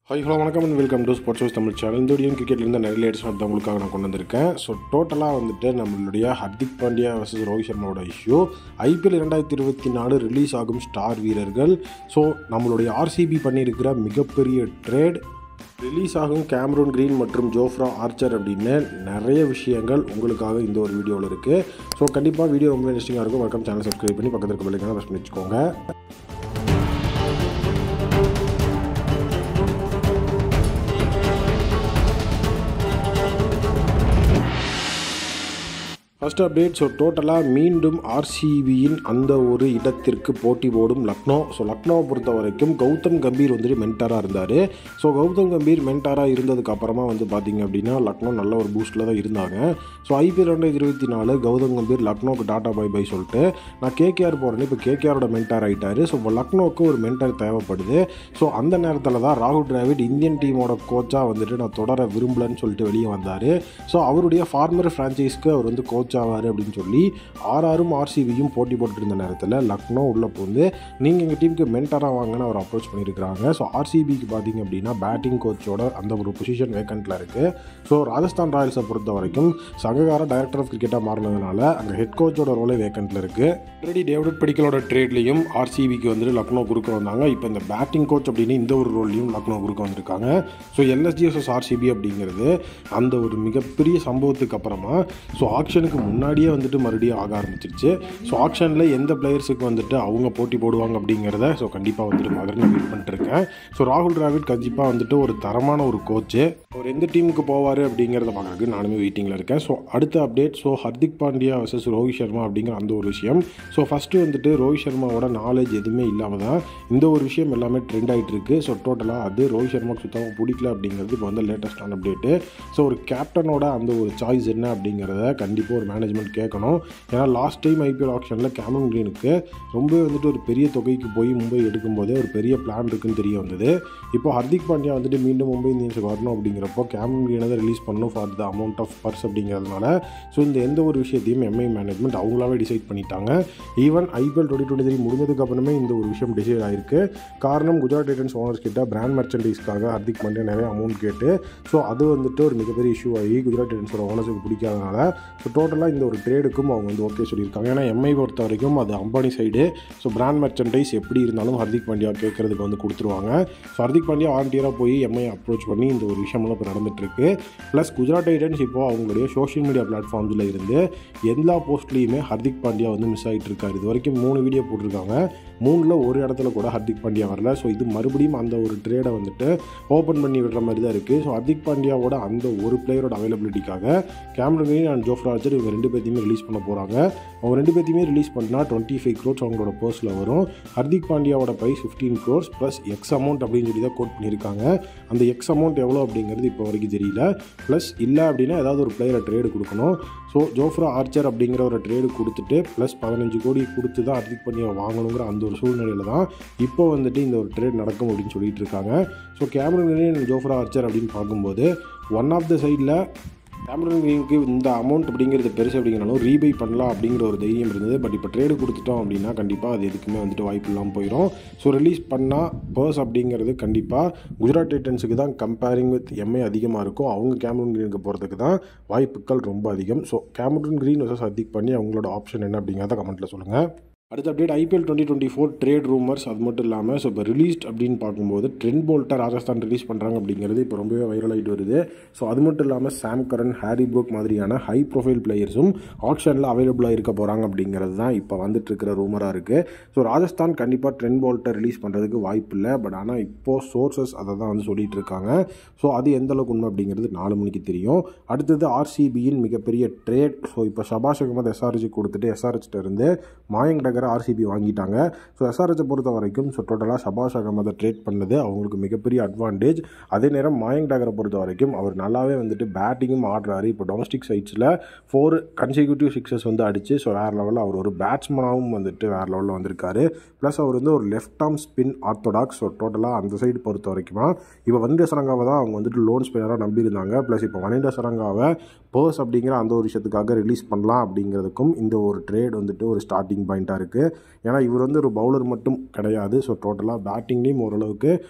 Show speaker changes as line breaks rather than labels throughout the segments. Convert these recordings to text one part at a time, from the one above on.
hi hello வணக்கம் and welcome to sports house Tamil channel இந்த video கிரிக்கெட்லேருந்து நிறைய லேட்டஸ்ட் தான் உங்களுக்காக நான் கொண்டு வந்திருக்கேன் ஸோ டோட்டலாக வந்துட்டு நம்மளுடைய ஹர்திக் பாண்டியா வர்சஸ் ரோஹித் சர்மாவோட இஷ்யூ ஐபிஎல் இரண்டாயிரத்தி இருபத்தி நாலு ரிலீஸ் ஆகும் ஸ்டார் வீரர்கள் ஸோ நம்மளுடைய ஆர்சிபி பண்ணியிருக்கிற மிகப்பெரிய ட்ரேட் ரிலீஸ் ஆகும் கேமரூன் கிரீன் மற்றும் ஜோஃப்ரா ஆர்ச்சர் அப்படின்னு நிறைய விஷயங்கள் உங்களுக்காக இந்த ஒரு வீடியோவில் இருக்குது ஸோ கண்டிப்பாக வீடியோ ரொம்ப இன்ட்ரெஸ்டிங்காக இருக்கும் வணக்கம் சேனல் சப்ஸ்கிரைப் பண்ணி பக்கத்தில் இருக்க பெல்லைக்கான ப்ரெஸ் பண்ணி வச்சுக்கோங்க ஃபர்ஸ்ட் அப்டேட் ஸோ டோட்டலாக மீண்டும் ஆர்சிபியின் அந்த ஒரு இடத்திற்கு போட்டி போடும் லக்னோ ஸோ லக்னோவை பொறுத்த வரைக்கும் கௌதம் கம்பீர் வந்துட்டு மென்டாராக இருந்தார் ஸோ கௌதம் கம்பீர் மென்டாராக இருந்ததுக்கு அப்புறமா வந்து பார்த்தீங்க அப்படின்னா லக்னோ நல்ல ஒரு பூஸ்ட்டில் தான் இருந்தாங்க ஸோ ஐபிஎல் ரெண்டாயிரத்தி இருபத்தி நாலு கௌதம் கம்பீர் லக்னோக்கு டாட்டா பை பை சொல்லிட்டு நான் கேகேஆர் போகிறேன்னு இப்போ கேகேஆரோட மென்டார் ஆகிட்டாரு ஸோ இப்போ லக்னோவுக்கு ஒரு மென்டார் தேவைப்படுது ஸோ அந்த நேரத்தில் தான் ராகுல் டிராவிட் இந்தியன் டீமோட கோச்சாக வந்துட்டு நான் தொடர விரும்பலன்னு சொல்லிட்டு வெளியே வந்தார் ஸோ அவருடைய ஃபார்மர் ஃப்ரான்ச்சைஸ்க்கு அவர் வந்து கோச் ஆவார் அப்படின்னு சொல்லி ஆர்ஆரும் ஆர்சிபியும் போட்டி போட்டுட்டு இருந்த நேரத்தில் லக்னோ உள்ளே போந்து நீங்கள் எங்கள் டீமுக்கு மென்டராக வாங்கன்னு அவர் அப்ரோச் பண்ணியிருக்கிறாங்க ஸோ ஆர்சிபிக்கு பார்த்தீங்க அப்படின்னா பேட்டிங் கோச்சோட அந்த ஒரு பொசிஷன் வேக்கண்ட்டில் இருக்குது ஸோ ராஜஸ்தான் ராயல்ஸை பொறுத்த வரைக்கும் சங்ககார டைரக்டர் ஆஃப் கிரிக்கெட்டாக மாறினதுனால அங்கே ஹெட் கோச்சோட ரோலே வேக்கண்ட்டில் இருக்குது ஆல்ரெடி டேவிட் படிக்கலோட ட்ரேட்லேயும் ஆர்சிபிக்கு வந்துட்டு லக்னோ குறுக்க வந்தாங்க இப்போ இந்த பேட்டிங் கோச் அப்படின்னு இந்த ஒரு ரோல்லையும் லக்னோ குறுக்க வந்திருக்காங்க ஸோ எல்எஸ்ஜிஎஸ்எஸ் ஆர்சிபி அப்படிங்கிறது அந்த ஒரு மிகப்பெரிய சம்பவத்துக்கு அப்புறமா ஸோ ஆக்ஷனுக்கு முன்னாடியே வந்துட்டு மறுபடியும் ஆக ஆரம்பிச்சிருச்சு ஸோ ஆக்ஷனில் எந்த பிளேயர்ஸுக்கு வந்துட்டு அவங்க போட்டி போடுவாங்க அப்படிங்கிறத ஸோ கண்டிப்பாக வந்துட்டு மகர் நான் வெயிட் பண்ணிட்டுருக்கேன் ஸோ ராகுல் டிராவிட் கண்டிப்பாக வந்துட்டு ஒரு தரமான ஒரு கோச்சு அவர் எந்த டீமுக்கு போவார் அப்படிங்கிறத பார்க்கறதுக்கு நானுமே வெயிட்டிங்கில் இருக்கேன் ஸோ அடுத்த update so Hardik Pandya versus Rohit Sharma அப்படிங்கிற அந்த ஒரு விஷயம் ஸோ ஃபஸ்ட்டு வந்துட்டு ரோஹித் சர்மாவோட நாலேஜ் எதுவுமே இல்லாமல் தான் இந்த ஒரு விஷயம் எல்லாமே ட்ரெண்ட் ஆகிட்டு இருக்கு ஸோ டோட்டலாக அது ரோஹித் சர்மாவுக்கு சுத்தமாக பிடிக்கல அப்படிங்கிறது இப்போ வந்து லேட்டஸ்டான அப்டேட்டு ஸோ ஒரு கேப்டனோட அந்த ஒரு சாய்ஸ் என்ன அப்படிங்கிறத கண்டிப்பாக ஒரு மேனேஜ்மெண்ட் கேட்கணும் ஏன்னா லாஸ்ட் டைம் ஐபிஎல் ஆப்ஷனில் கேமன் கிரீனுக்கு ரொம்ப வந்துட்டு ஒரு பெரிய தொகைக்கு போய் மும்பை எடுக்கும்போதே ஒரு பெரிய பிளான் இருக்குன்னு தெரிய வந்தது இப்போ ஹர்திக் பாண்டியா வந்துட்டு மீண்டும் மும்பை இந்தியன்ஸுக்கு வரணும் அப்படிங்கிறப்போ கேமன் கிரீனை தான் ரிலீஸ் பண்ணணும் for the amount of purse அப்படிங்கிறதுனால ஸோ இந்த எந்த ஒரு விஷயத்தையும் எம்ஐ மேனேஜ்மெண்ட் அவங்களாவே டிசைட் பண்ணிட்டாங்க even IPL twenty twenty three முடிஞ்சதுக்கு அப்புறமே இந்த ஒரு விஷயம் டிசைட் ஆயிருக்கு காரணம் குஜராத் டைட்டன்ஸ் ஓனர்ஸ் கிட்ட பிராண்ட் மெர்ச்சன்டைஸ்க்காக ஹர்திக் பாண்டியா நிறைய அமௌண்ட் கேட்டு ஸோ அது வந்துட்டு ஒரு மிகப்பெரிய இஷ்யூ ஆகி குஜராத் டைட்டன்ஸோட ஓனர்ஸுக்கு பிடிக்காதனால ஸோ டோட்டலாக இந்த ஒரு ட்ரேடுக்கும் அவங்க வந்து ஓகே சொல்லியிருக்காங்க ஏன்னா எம்ஐ பொறுத்த வரைக்கும் அது Ambani side so brand merchandise எப்படி இருந்தாலும் ஹர்திக் பாண்டியா கேட்கறதுக்கு வந்து கொடுத்துருவாங்க ஸோ ஹர்திக் பாண்டியா வாலண்டியராக போய் எம்ஐ அப்ரோச் பண்ணி இந்த ஒரு விஷயமெல்லாம் இப்போ நடந்துட்டுருக்கு ப்ளஸ் குஜராத் டைட்டன்ஸ் இப்போ அவங்களுடைய சோஷியல் மீடியா பிளாட்ஃபார்ம்ஸில் இருந்து எல்லா போஸ்ட்லேயுமே ஹர்திக் பாண்டியா வந்து மிஸ் ஆகிட்டு இருக்காரு இது வரைக்கும் மூணு வீடியோ போட்டிருக்காங்க மூணில் ஒரு இடத்துல கூட ஹர்திக் பாண்டியா வரல ஸோ இது மறுபடியும் அந்த ஒரு ட்ரேடை வந்துட்டு ஓப்பன் பண்ணி விடுற மாதிரி தான் இருக்குது ஸோ ஹர்திக் பாண்டியாவோட அந்த ஒரு பிளேயரோட அவைலபிலிட்டிக்காக Cameron Green and Jofra Archer இவங்க ரெண்டு பேர்த்தையுமே ரிலீஸ் பண்ண போகிறாங்க அவங்க ரெண்டு பேர்த்தையுமே ரிலீஸ் பண்ணால் டுவெண்ட்டி ஃபைவ் க்ரோர்ஸ் அவங்களோட பர்ஸில் வரும் ஹர்திக் பாண்டியாவோட price fifteen crores plus X amount அப்படின்னு சொல்லி தான் கோட் பண்ணியிருக்காங்க அந்த எக்ஸ் அமௌண்ட் எவ்வளோ அப்படிங்கிறது இப்போ வரைக்கும் தெரியல ப்ளஸ் இல்லை அப்படின்னா ஏதாவது ஒரு பிளேயரை ட்ரேடு கொடுக்கணும் ஸோ ஜோஃப்ரா ஆர்ச்சர் அப்படிங்கிற ஒரு ட்ரேடு கொடுத்துட்டு ப்ளஸ் பதினஞ்சு கோடி கொடுத்து தான் ஹர்திக் பாண்டியா வாங்கணுங்கிற அந்த ஒரு சூழ்நிலையில் தான் இப்போ வந்துட்டு இந்த ஒரு ட்ரேட் நடக்கும் அப்படின்னு சொல்லிட்டு இருக்காங்க ஸோ கேமரன் ஜோஃப்ரா ஆர்ச்சர் அப்படின்னு பார்க்கும்போது ஒன் ஆஃப் த சைடில் கேமரன் கிரீனுக்கு இந்த அமௌண்ட் அப்படிங்கிறது பெருசு அப்படிங்கிறனாலும் ரீபை பண்ணலாம் அப்படிங்கிற ஒரு தைரியம் இருந்தது பட் இப்போ ட்ரேடு கொடுத்துட்டோம் அப்படின்னா கண்டிப்பாக அது எதுக்குமே வந்துட்டு வாய்ப்பு இல்லாமல் போயிடும் ஸோ ரிலீஸ் பண்ணால் பர்ஸ் அப்படிங்கிறது கண்டிப்பாக குஜராத் டைட்டன்ஸுக்கு தான் கம்பேரிங் வித் எம்ஏ அதிகமாக இருக்கும் அவங்க கேமரன் கிரீனுக்கு போகிறதுக்கு தான் வாய்ப்புகள் ரொம்ப அதிகம் so Cameron Green versus Hardik பண்ணி அவங்களோட ஆப்ஷன் என்ன அப்படிங்கிறத கமெண்ட்டில் சொல்லுங்கள் அடுத்த update IPL twenty twenty four trade rumours அது மட்டும் இல்லாமல் ஸோ இப்போ ரிலீஸ்ட் அப்படின்னு பார்க்கும்போது ட்ரெண்ட் போல்ட்டை ராஜஸ்தான் ரிலீஸ் பண்ணுறாங்க அப்படிங்கிறது இப்போ ரொம்பவே வைரல் ஆகிட்டு வருது ஸோ அது மட்டும் இல்லாமல் சாம் கரன் ஹாரி ப்ரோக் மாதிரியான ஹை ப்ரொஃபைல் பிளேயர்ஸும் ஆப்ஷனில் அவைலபிளாக இருக்க போகிறாங்க அப்படிங்கிறது தான் இப்போ வந்துட்டு இருக்கிற ரூமராக இருக்குது ஸோ ராஜஸ்தான் கண்டிப்பாக ட்ரெண்ட் போல்ட்டை ரிலீஸ் பண்ணுறதுக்கு வாய்ப்பு இல்லை பட் ஆனால் இப்போது சோர்சஸ் அதை தான் வந்து சொல்லிட்டு இருக்காங்க ஸோ அது எந்த அளவுக்கு உண்மை அப்படிங்கிறது நாலு மணிக்கு தெரியும் அடுத்தது ஆர்சிபியின் மிகப்பெரிய ட்ரேட் ஸோ இப்போ ஷபாஷ் அகமது எஸ்ஆர்ஜி கொடுத்துட்டு எஸ்ஆர்ஹெச்ட்ட இருந்து மாயங் டகரை ஆர்சிபி வாங்கிட்டாங்க ஸோ எஸ்ஆர்ஹெச்சை பொறுத்த வரைக்கும் ஸோ டோட்டலாக ஷபாஷ் அகமதை ட்ரேட் பண்ணது அவங்களுக்கு மிகப்பெரிய அட்வான்டேஜ் அதே நேரம் மாயங் டகரை பொறுத்த வரைக்கும் அவர் நல்லாவே வந்துட்டு பேட்டிங்கும் ஆடுறாரு இப்போ டொமஸ்டிக் சைட்ஸில் ஃபோர் கன்சிக்யூட்டிவ் சிக்ஸஸ் வந்து அடிச்சு ஸோ வேறு லெவலில் அவர் ஒரு பேட்ஸ்மனாகவும் வந்துட்டு வேறு லெவலில் வந்திருக்காரு ப்ளஸ் அவர் வந்து ஒரு left arm spin orthodox so டோட்டலாக அந்த சைடு பொறுத்த வரைக்குமா இப்போ வனிண்டா சரங்காவை தான் அவங்க வந்துட்டு லோன் ஸ்பின்னராக நம்பியிருந்தாங்க ப்ளஸ் இப்போ வனிண்டா சரங்காவை பர்ஸ் அப்படிங்கிற அந்த ஒரு விஷயத்துக்காக ரிலீஸ் பண்ணலாம் அப்படிங்கிறதுக்கும் இந்த ஒரு ட்ரேட் வந்துட்டு ஒரு ஸ்டார்டிங் பாயிண்ட்டாக இருக்குது ஏன்னா இவர் வந்து ஒரு பவுலர் மட்டும் கிடையாது ஸோ டோட்டலாக பேட்டிங்லேயும் ஓரளவுக்கு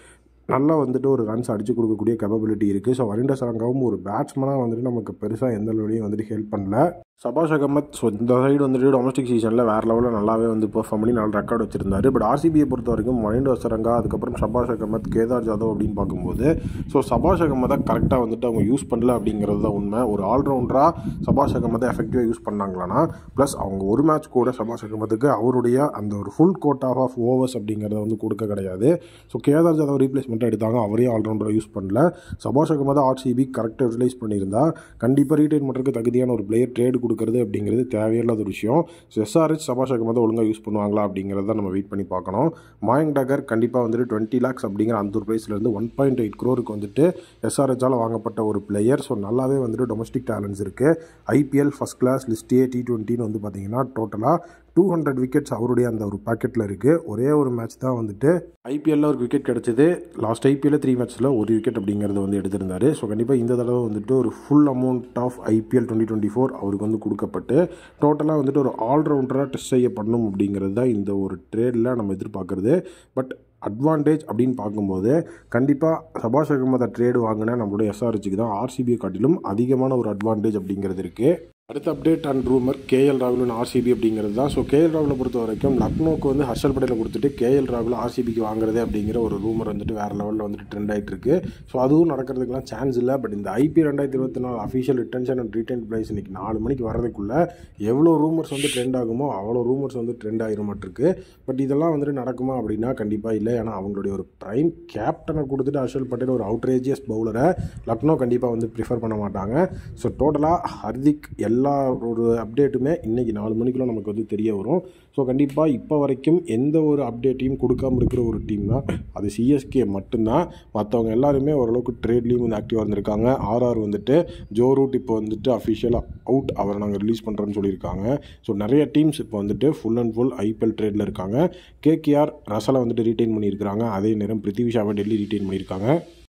நல்லா வந்துட்டு ஒரு ரன்ஸ் அடிச்சு கொடுக்கக்கூடிய கேப்பபிலிட்டி இருக்குது ஸோ வரிண்ட சரங்காவும் ஒரு பேட்ஸ்மேனாக வந்துட்டு நமக்கு பெருசாக எந்த லெவலையும் வந்துட்டு ஹெல்ப் பண்ணல சபாஷ் அகமத் ஸோ இந்த சைடு வந்துட்டு டொமஸ்டிக் சீசனில் வேறு லெவலில் நல்லாவே வந்து பெர்ஃபார்ம் பண்ணி நல்ல ரெக்கார்ட் வச்சிருந்தாரு பட் ஆர்சிபியை பொறுத்த வரைக்கும் மணிண்ட் வசரங்கா அதுக்கப்புறம் சபாஷ் அகமத் கேதார் ஜாதவ் அப்படின்னு பார்க்கும்போது ஸோ சபாஷ் அகமதை கரெக்டாக வந்துட்டு அவங்க யூஸ் பண்ணல அப்படிங்கிறது தான் உண்மை ஒரு ஆல்ரவுண்டராக சபாஷ் அகமதை எஃபெக்டிவாக யூஸ் பண்ணாங்களான்னா ப்ளஸ் அவங்க ஒரு மேட்ச் கூட சபாஷ் அகமதுக்கு அவருடைய அந்த ஒரு full quota of of overs அப்படிங்கிறத வந்து கொடுக்க கிடையாது ஸோ கேதார் ஜாதவ் ரீப்ளேஸ்மெண்ட்டாக எடுத்தாங்க அவரே ஆல்ரவுண்டராக யூஸ் பண்ணல சபாஷ் அகமதை ஆர்சிபி கரெக்டாக யூட்டிலைஸ் பண்ணியிருந்தா கண்டிப்பாக ரீட்டைன் பண்ணுறதுக்கு தகுதியான ஒரு பிளேயர் ட்ரேடு கொடுக்குறது அப்படிங்கிறது தேவையில்லாத ஒரு விஷயம் ஸோ எஸ்ஆர்ஹெச் சபாஷ் அகமதை ஒழுங்காக யூஸ் பண்ணுவாங்களா அப்படிங்கிறத நம்ம வெயிட் பண்ணி பார்க்கணும் மாயங் டகர் கண்டிப்பாக வந்துட்டு டுவெண்ட்டி லேக்ஸ் அப்படிங்கிற அந்த ஒரு ப்ரைஸ்லேருந்து ஒன் பாயிண்ட் எயிட் க்ரோருக்கு வந்துட்டு எஸ்ஆர்ஹெச்சால் வாங்கப்பட்ட ஒரு பிளேயர் ஸோ நல்லாவே வந்துட்டு டொமஸ்டிக் டேலண்ட்ஸ் இருக்குது IPL first class list A T டுவெண்ட்டின்னு வந்து பார்த்தீங்கன்னா டோட்டலாக டூ ஹண்ட்ரட் விக்கெட்ஸ் அவருடைய அந்த ஒரு பாக்கெட்டில் இருக்குது ஒரே ஒரு மேட்ச் தான் வந்துட்டு ஐபிஎல்லில் ஒரு விக்கெட் கிடச்சிது லாஸ்ட் ஐபிஎல்ல த்ரீ மேட்ச்சில் ஒரு விக்கெட் அப்படிங்கிறத வந்து எடுத்திருந்தார் ஸோ கண்டிப்பாக இந்த தடவை வந்துட்டு ஒரு full amount of IPL twenty twenty four அவருக்கு வந்து கொடுக்கப்பட்டு டோட்டலாக வந்துட்டு ஒரு ஆல்ரவுண்டராக டெஸ்ட் செய்யப்படணும் அப்படிங்கிறது தான் இந்த ஒரு ட்ரேடில் நம்ம எதிர்பார்க்குறது பட் அட்வான்டேஜ் அப்படின்னு பார்க்கும்போது கண்டிப்பாக சபாஷ் அகமதை ட்ரேடு வாங்கின நம்மளுடைய எஸ்ஆர்ஹெச்சுக்கு தான் ஆர்சிபியை காட்டிலும் அதிகமான ஒரு அட்வான்டேஜ் அப்படிங்கிறது இருக்குது அடுத்த அப்டேட் அண்ட் ரூமர் கேஎல் ராகுல் ஆர்சிபி அப்படிங்கிறது தான் ஸோ கேஎல் ராகுலை பொறுத்த வரைக்கும் லக்னோக்கு வந்து ஹர்ஷல் படேலை கொடுத்துட்டு கேஎல் ராகுல் ஆர்சிபிக்கு வாங்குறதே அப்படிங்கிற ஒரு ரூமர் வந்துட்டு வேறு லெவலில் வந்துட்டு ட்ரெண்ட் ஆகிட்டு இருக்கு ஸோ அதுவும் நடக்கிறதுக்குலாம் சான்ஸ் இல்லை பட் இந்த ஐபி ரெண்டாயிரத்தி இருபத்தி நாலு official retention and retain price இன்னைக்கு நாலு மணிக்கு வரதுக்குள்ளே எவ்வளோ ரூமர்ஸ் வந்து ட்ரெண்ட் ஆகுமோ அவ்வளோ ரூமர்ஸ் வந்து ட்ரெண்ட் ஆகிர மாட்டிருக்கு பட் இதெல்லாம் வந்துட்டு நடக்குமா அப்படின்னா கண்டிப்பாக இல்லை ஏன்னா அவங்களுடைய ஒரு ப்ரைம் கேப்டனை கொடுத்துட்டு ஹர்ஷல் பட்டேல் ஒரு அவுட்ரேஜியஸ் பவுலரை லக்னோ கண்டிப்பாக வந்து ப்ரிஃபர் பண்ண மாட்டாங்க ஸோ டோட்டலாக ஹர்திக் எல்லா ஒரு அப்டேட்டுமே இன்றைக்கி நாலு மணிக்குள்ள நமக்கு வந்து தெரிய வரும் ஸோ கண்டிப்பாக இப்போ வரைக்கும் எந்த ஒரு அப்டேட்டையும் கொடுக்காம இருக்கிற ஒரு டீம் தான் அது சிஎஸ்கே மட்டும்தான் மற்றவங்க எல்லாருமே ஓரளவுக்கு ட்ரேட்லேயும் வந்து ஆக்டிவாக இருந்திருக்காங்க ஆர்ஆர் வந்துட்டு ஜோ ரூட் இப்போ வந்துட்டு அஃபிஷியலாக அவுட் அவரை நாங்கள் ரிலீஸ் பண்ணுறோன்னு சொல்லியிருக்காங்க ஸோ நிறைய டீம்ஸ் இப்போ வந்துட்டு ஃபுல் அண்ட் ஃபுல் ஐபிஎல் ட்ரேடில் இருக்காங்க கேகேஆர் ரசலை வந்துட்டு ரீட்டைன் பண்ணியிருக்காங்க அதே நேரம் பிருத்திவிஷாவை டெல்லி ரீட்டைன் பண்ணியிருக்காங்க